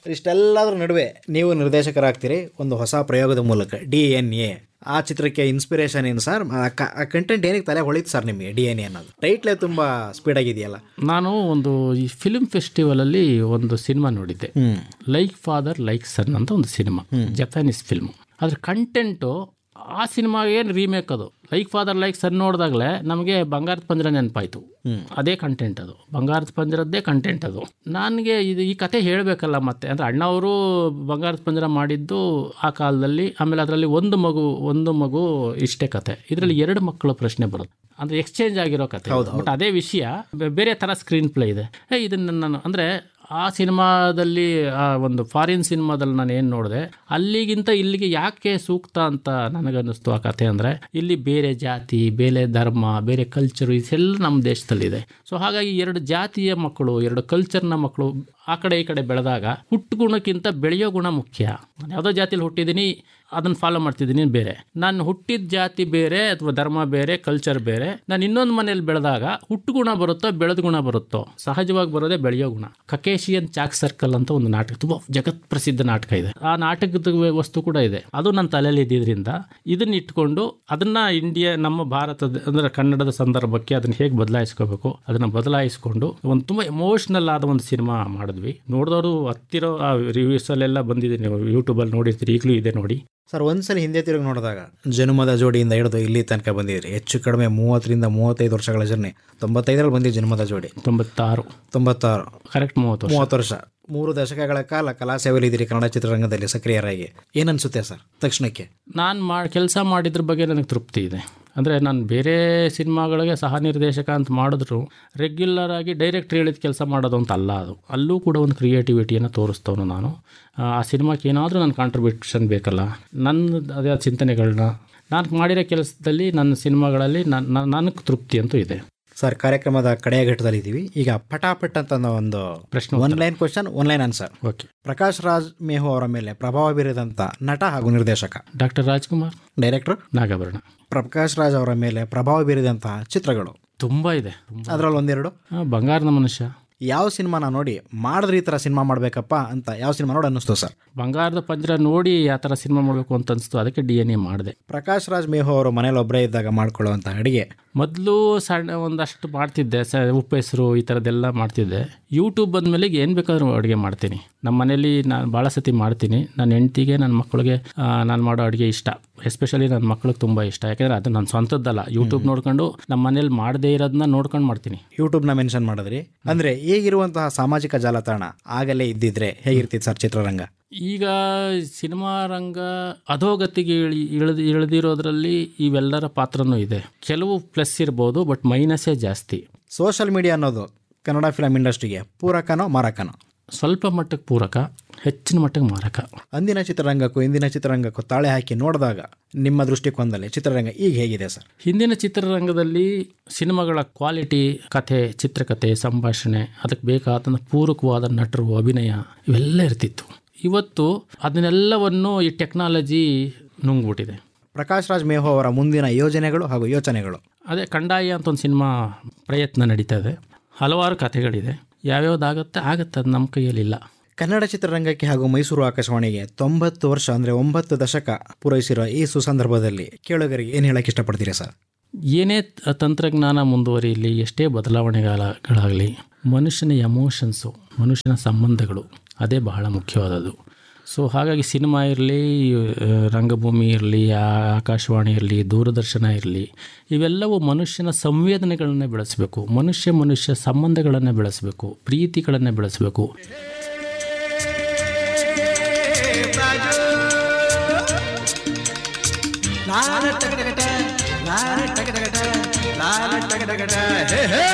ಇಷ್ಟೆಲ್ಲದರ ನಡುವೆ ನೀವು ನಿರ್ದೇಶಕರಾಗ್ತೀರಿ ಒಂದು ಹೊಸ ಪ್ರಯೋಗದ ಮೂಲಕ ಡಿ ಎನ್ ಎ ಆ ಚಿತ್ರಕ್ಕೆ ಇನ್ಸ್ಪಿರೇಷನ್ ಏನು ಸರ್ ಆ ಕಂಟೆಂಟ್ ಏನಕ್ಕೆ ತಲೆ ಹೊಳಿತು ಸರ್ ನಿಮಗೆ ಡಿ ಎನ್ ಎ ಅನ್ನೋದು ಟೈಟ್ಲೇ ತುಂಬ ಸ್ಪೀಡ್ ಆಗಿದೆಯಲ್ಲ ನಾನು ಒಂದು ಈ ಫಿಲ್ಮ್ ಫೆಸ್ಟಿವಲಲ್ಲಿ ಒಂದು ಸಿನಿಮಾ ನೋಡಿದ್ದೆ ಹ್ಮ್. ಲೈಕ್ ಫಾದರ್ ಲೈಕ್ ಸನ್ ಅಂತ ಒಂದು ಸಿನಿಮಾ ಜಪಾನೀಸ್ ಫಿಲ್ಮ್ ಅದ್ರ ಕಂಟೆಂಟು ಆ ಸಿನಿಮಾಗೆ ಏನು ರೀಮೇಕ್ ಅದು ಲೈಕ್ ಫಾದರ್ ಲೈಕ್ ಸನ್ ನೋಡಿದಾಗಲೇ ನಮಗೆ ಬಂಗಾರದ ಪಂಜರ ನೆನಪಾಯ್ತು ಅದೇ ಕಂಟೆಂಟ್ ಅದು ಬಂಗಾರದ ಪಂಜರದ್ದೇ ಕಂಟೆಂಟ್ ಅದು ನನಗೆ ಇದು ಈ ಕತೆ ಹೇಳಬೇಕಲ್ಲ ಮತ್ತೆ ಅಂದರೆ ಅಣ್ಣವರು ಬಂಗಾರದ ಪಂಜರ ಮಾಡಿದ್ದು ಆ ಕಾಲದಲ್ಲಿ ಆಮೇಲೆ ಅದರಲ್ಲಿ ಒಂದು ಮಗು ಒಂದು ಮಗು ಇಷ್ಟೇ ಕತೆ ಇದರಲ್ಲಿ ಎರಡು ಮಕ್ಕಳ ಪ್ರಶ್ನೆ ಬರುತ್ತೆ ಅಂದ್ರೆ ಎಕ್ಸ್ಚೇಂಜ್ ಆಗಿರೋ ಕತೆ ಬಟ್ ಅದೇ ವಿಷಯ ಬೆ- ಬೇರೆ ಥರ ಸ್ಕ್ರೀನ್ ಪ್ಲೇ ಇದೆ ಏ, ಇದನ್ನ ನಾನು ಅಂದರೆ ಆ ಸಿನಿಮಾದಲ್ಲಿ ಆ ಒಂದು ಫಾರಿನ್ ಸಿನಿಮಾದಲ್ಲಿ ನಾನು ಏನು ನೋಡಿದೆ ಅಲ್ಲಿಗಿಂತ ಇಲ್ಲಿಗೆ ಯಾಕೆ ಸೂಕ್ತ ಅಂತ ನನಗನ್ನಿಸ್ತು ಆ ಕತೆ ಅಂದರೆ ಇಲ್ಲಿ ಬೇರೆ ಜಾತಿ ಬೇರೆ ಧರ್ಮ ಬೇರೆ ಕಲ್ಚರು ಇದೆಲ್ಲ ನಮ್ಮ ದೇಶದಲ್ಲಿದೆ ಸೊ ಹಾಗಾಗಿ ಎರಡು ಜಾತಿಯ ಮಕ್ಕಳು ಎರಡು ಕಲ್ಚರ್ನ ಮಕ್ಕಳು ಆ ಕಡೆ ಈ ಕಡೆ ಬೆಳೆದಾಗ ಹುಟ್ಟು ಗುಣಕ್ಕಿಂತ ಬೆಳೆಯೋ ಗುಣ ಮುಖ್ಯ ನಾನು ಯಾವುದೋ ಜಾತಿಲಿ ಹುಟ್ಟಿದ್ದೀನಿ ಅದನ್ನು ಫಾಲೋ ಮಾಡ್ತಿದ್ದೀನಿ ಬೇರೆ ನಾನು ಹುಟ್ಟಿದ ಜಾತಿ ಬೇರೆ ಅಥವಾ ಧರ್ಮ ಬೇರೆ ಕಲ್ಚರ್ ಬೇರೆ ನಾನು ಇನ್ನೊಂದು ಮನೇಲಿ ಬೆಳೆದಾಗ ಹುಟ್ಟು ಗುಣ ಬರುತ್ತೋ ಬೆಳೆದ ಗುಣ ಬರುತ್ತೋ ಸಹಜವಾಗಿ ಬರೋದೇ ಬೆಳೆಯೋ ಗುಣ ಕಕೇಶಿಯನ್ ಚಾಕ್ ಸರ್ಕಲ್ ಅಂತ ಒಂದು ನಾಟಕ ತುಂಬ ಜಗತ್ ಪ್ರಸಿದ್ಧ ನಾಟಕ ಇದೆ ಆ ನಾಟಕದ ವಸ್ತು ಕೂಡ ಇದೆ ಅದು ನನ್ನ ತಲೆಯಲ್ಲಿ ಇದ್ದಿದ್ರಿಂದ ಇದನ್ನ ಇಟ್ಕೊಂಡು ಅದನ್ನ ಇಂಡಿಯಾ ನಮ್ಮ ಭಾರತದ ಅಂದ್ರೆ ಕನ್ನಡದ ಸಂದರ್ಭಕ್ಕೆ ಅದನ್ನ ಹೇಗೆ ಬದಲಾಯಿಸ್ಕೋಬೇಕು ಅದನ್ನ ಬದಲಾಯಿಸ್ಕೊಂಡು ಒಂದು ತುಂಬ ಎಮೋಷ್ನಲ್ ಆದ ಒಂದು ಸಿನಿಮಾ ಮಾಡಿದ್ವಿ ನೋಡಿದವರು ಹತ್ತಿರೋ ಆ ರಿವ್ಯೂಸ್ ಅಲ್ಲೆಲ್ಲ ಬಂದಿದೆ ನೀವು ಯೂಟ್ಯೂಬಲ್ಲಿ ನೋಡಿರ್ತೀರಿ ಈಗಲೂ ಇದೆ ನೋಡಿ ಸರ್ ಒಂದ್ಸಲ ಹಿಂದೆ ತಿರುಗಿ ನೋಡಿದಾಗ ಜನುಮದ ಜೋಡಿಯಿಂದ ಹಿಡಿದು ಇಲ್ಲಿ ತನಕ ಬಂದಿದ್ರಿ ಹೆಚ್ಚು ಕಡಿಮೆ ಮೂವತ್ತರಿಂದ ಮೂವತ್ತೈದು ವರ್ಷಗಳ ಜರ್ನಿ ತೊಂಬತ್ತೈದರಲ್ಲಿ ಬಂದಿದ್ದು ಜನ್ಮದ ಜೋಡಿ ತೊಂಬತ್ತಾರು ತೊಂಬತ್ತಾರು ಕರೆಕ್ಟ್ ಮೂವತ್ತು ವರ್ಷ ಮೂವತ್ತು ವರ್ಷ ಮೂರು ದಶಕಗಳ ಕಾಲ ಕಲಾ ಸೇವೆಯಲ್ಲಿದ್ದೀರಿ ಕನ್ನಡ ಚಿತ್ರರಂಗದಲ್ಲಿ ಸಕ್ರಿಯರಾಗಿ ಏನನ್ಸುತ್ತೆ ಸರ್ ತಕ್ಷಣಕ್ಕೆ ನಾನು ಮಾಡಿ ಕೆಲಸ ಮಾಡಿದ್ರ ಬಗ್ಗೆ ನನಗೆ ತೃಪ್ತಿ ಇದೆ ಅಂದರೆ ನಾನು ಬೇರೆ ಸಿನಿಮಾಗಳಿಗೆ ಸಹ ನಿರ್ದೇಶಕ ಅಂತ ಮಾಡಿದ್ರು ರೆಗ್ಯುಲರ್ ಆಗಿ ಡೈರೆಕ್ಟ್ ಹೇಳಿದ ಕೆಲಸ ಮಾಡೋದು ಅಂತ ಅಲ್ಲ ಅದು ಅಲ್ಲೂ ಕೂಡ ಒಂದು ಕ್ರಿಯೇಟಿವಿಟಿಯನ್ನು ತೋರಿಸ್ತವನು ನಾನು ಆ, ಆ ಸಿನಿಮಾಕ್ಕೆ ಏನಾದರೂ ನನ್ನ ಕಾಂಟ್ರಿಬ್ಯೂಷನ್ ಬೇಕಲ್ಲ ನನ್ನ ಅದೇ ಚಿಂತನೆಗಳನ್ನ ನಾನು ಮಾಡಿರೋ ಕೆಲಸದಲ್ಲಿ ನನ್ನ ಸಿನಿಮಾಗಳಲ್ಲಿ ನನ್ನ ನನಗೆ ತೃಪ್ತಿ ಅಂತೂ ಇದೆ ಸರ್ ಕಾರ್ಯಕ್ರಮದ ಕಡೆಯ ಘಟ್ಟದಲ್ಲಿ ಇದ್ದೀವಿ ಈಗ ಪಟಾಪಟ್ ಅಂತ ಅನ್ನೋ ಒಂದು ಪ್ರಶ್ನೆ one line question one line answer okay Prakash Raj Mehu ಅವರ ಮೇಲೆ ಪ್ರಭಾವ ಬೀರಿದಂಥ ನಟ ಹಾಗೂ ನಿರ್ದೇಶಕ ಡಾಕ್ಟರ್ ರಾಜ್ಕುಮಾರ್ ಡೈರೆಕ್ಟರ್ ನಾಗಾಭರಣ ಪ್ರಕಾಶ್ ರಾಜ್ ಅವರ ಮೇಲೆ ಪ್ರಭಾವ ಬೀರಿದಂತಹ ಚಿತ್ರಗಳು ತುಂಬ ಇದೆ ತುಂಬ ಅದರಲ್ಲಿ ಒಂದೆರಡು ಆ, ಬಂಗಾರದ ಮನುಷ್ಯ ಯಾವ ಸಿನಿಮಾನ ನೋಡಿ ಮಾಡಿದ್ರೆ ಈ ಥರ ಸಿನಿಮಾ ಮಾಡಬೇಕಪ್ಪ ಅಂತ ಯಾವ ಸಿನಿಮಾ ನೋಡಿ ಅನ್ನಿಸ್ತು ಸರ್ ಬಂಗಾರದ ಪಂಜರ ನೋಡಿ ಆ ಥರ ಸಿನಿಮಾ ಮಾಡಬೇಕು ಅಂತ ಅನಿಸ್ತು ಅದಕ್ಕೆ ಡಿ ಎನ್ ಎ ಮಾಡಿದೆ ಪ್ರಕಾಶ್ ರಾಜ್ ಮೇಹು ಅವರು ಮನೇಲಿ ಒಬ್ಬರೇ ಇದ್ದಾಗ ಮಾಡ್ಕೊಳ್ಳುವಂಥ ಅಡುಗೆ ಮೊದಲು ಸಣ್ಣ ಒಂದಷ್ಟು ಮಾಡ್ತಿದ್ದೆ ಸ ಉಪ್ಪು ಹೆಸರು ಈ ಥರದ್ದೆಲ್ಲ ಮಾಡ್ತಿದ್ದೆ ಯೂಟ್ಯೂಬ್ ಬಂದಮೇಲೆ ಏನು ಬೇಕಾದ್ರೂ ಅಡುಗೆ ಮಾಡ್ತೀನಿ ನಮ್ಮ ಮನೇಲಿ ನಾನು ಭಾಳ ಸತಿ ಮಾಡ್ತೀನಿ ನನ್ನ ಹೆಂಡ್ತಿಗೆ ನನ್ನ ಮಕ್ಕಳಿಗೆ ನಾನು ಮಾಡೋ ಅಡುಗೆ ಇಷ್ಟ ಎಸ್ಪೆಷಲಿ ನನ್ನ ಮಕ್ಳಿಗೆ ತುಂಬ ಇಷ್ಟ ಯಾಕೆಂದರೆ ಅದು ನನ್ನ ಸ್ವಂತದ್ದಲ್ಲ ಯೂಟ್ಯೂಬ್ ನೋಡ್ಕೊಂಡು ನಮ್ಮ ಮನೇಲಿ ಮಾಡದೇ ಇರೋದನ್ನ ನೋಡ್ಕೊಂಡು ಮಾಡ್ತೀನಿ ಯೂಟ್ಯೂಬ್ನ ಮೆನ್ಷನ್ ಮಾಡಿದ್ರಿ ಅಂದರೆ ಈಗಿರುವಂತಹ ಸಾಮಾಜಿಕ ಜಾಲತಾಣ ಆಗಲೇ ಇದ್ದಿದ್ರೆ ಹೇಗಿರ್ತಿತ್ತು ಸರ್ ಚಿತ್ರರಂಗ ಈಗ ಸಿನಿಮಾ ರಂಗ ಅಧೋಗತಿಗೆ ಇಳಿ ಇಳಿದು ಇಳಿದಿರೋದ್ರಲ್ಲಿ ಇವೆಲ್ಲರ ಪಾತ್ರನೂ ಇದೆ ಕೆಲವು ಪ್ಲಸ್ ಇರ್ಬೋದು ಬಟ್ ಮೈನಸ್ಸೇ ಜಾಸ್ತಿ ಸೋಷಿಯಲ್ ಮೀಡಿಯಾ ಅನ್ನೋದು ಕನ್ನಡ ಫಿಲಮ್ ಇಂಡಸ್ಟ್ರಿಗೆ ಪೂರಕನೋ ಮಾರಕನೋ ಸ್ವಲ್ಪ ಮಟ್ಟಕ್ಕೆ ಪೂರಕ ಹೆಚ್ಚಿನ ಮಟ್ಟಕ್ಕೆ ಮಾರಕ ಅಂದಿನ ಚಿತ್ರರಂಗಕ್ಕೂ ಇಂದಿನ ಚಿತ್ರರಂಗಕ್ಕೂ ತಾಳೆ ಹಾಕಿ ನೋಡಿದಾಗ ನಿಮ್ಮ ದೃಷ್ಟಿಕೋನದಲ್ಲಿ ಚಿತ್ರರಂಗ ಈಗ ಹೇಗಿದೆ ಸರ್ ಹಿಂದಿನ ಚಿತ್ರರಂಗದಲ್ಲಿ ಸಿನಿಮಾಗಳ ಕ್ವಾಲಿಟಿ ಕಥೆ ಚಿತ್ರಕಥೆ ಸಂಭಾಷಣೆ ಅದಕ್ಕೆ ಬೇಕಾದ ಪೂರಕವಾದ ನಟರು ಅಭಿನಯ ಇವೆಲ್ಲ ಇರ್ತಿತ್ತು ಇವತ್ತು ಅದನ್ನೆಲ್ಲವನ್ನು ಈ ಟೆಕ್ನಾಲಜಿ ನುಂಗ್ಬಿಟ್ಟಿದೆ ಪ್ರಕಾಶ್ ರಾಜ್ ಮೇಹು ಅವರ ಮುಂದಿನ ಯೋಜನೆಗಳು ಹಾಗೂ ಯೋಚನೆಗಳು ಅದೇ ಕಂದಾಯ ಅಂತ ಒಂದು ಸಿನಿಮಾ ಪ್ರಯತ್ನ ನಡೀತಾ ಇದೆ ಹಲವಾರು ಕಥೆಗಳಿದೆ ಯಾವ್ಯಾವ್ದಾಗತ್ತೆ ಆಗತ್ತೆ ಅದು ನಮ್ಮ ಕೈಯಲ್ಲಿಲ್ಲ ಕನ್ನಡ ಚಿತ್ರರಂಗಕ್ಕೆ ಹಾಗೂ ಮೈಸೂರು ಆಕಾಶವಾಣಿಗೆ ತೊಂಬತ್ತು ವರ್ಷ ಅಂದರೆ ಒಂಬತ್ತು ದಶಕ ಪೂರೈಸಿರುವ ಈ ಸುಸಂದರ್ಭದಲ್ಲಿ ಕೇಳುಗರಿಗೆ ಏನು ಹೇಳಕ್ಕೆ ಇಷ್ಟಪಡ್ತೀರಾ ಸರ್ ಏನೇ ತ- ತಂತ್ರಜ್ಞಾನ ಮುಂದುವರಿಯಲಿ ಎಷ್ಟೇ ಬದಲಾವಣೆಗಳಾಗಲಿ ಮನುಷ್ಯನ ಎಮೋಷನ್ಸು ಮನುಷ್ಯನ ಸಂಬಂಧಗಳು ಅದೇ ಬಹಳ ಮುಖ್ಯವಾದದ್ದು ಸೊ ಹಾಗಾಗಿ ಸಿನಿಮಾ ಇರಲಿ ರಂಗಭೂಮಿ ಇರಲಿ ಆಕಾಶವಾಣಿ ಇರಲಿ ದೂರದರ್ಶನ ಇರಲಿ ಇವೆಲ್ಲವೂ ಮನುಷ್ಯನ ಸಂವೇದನೆಗಳನ್ನು ಬೆಳೆಸಬೇಕು ಮನುಷ್ಯ ಮನುಷ್ಯ ಸಂಬಂಧಗಳನ್ನು ಬೆಳೆಸಬೇಕು ಪ್ರೀತಿಗಳನ್ನು ಬೆಳೆಸಬೇಕು ಲಾಲ ಟಗಟಗಟ ಲಾಲ ಟಗಟಗಟ ಲಾಲ ಟಗಟಗಟ ಹೇ ಹೇ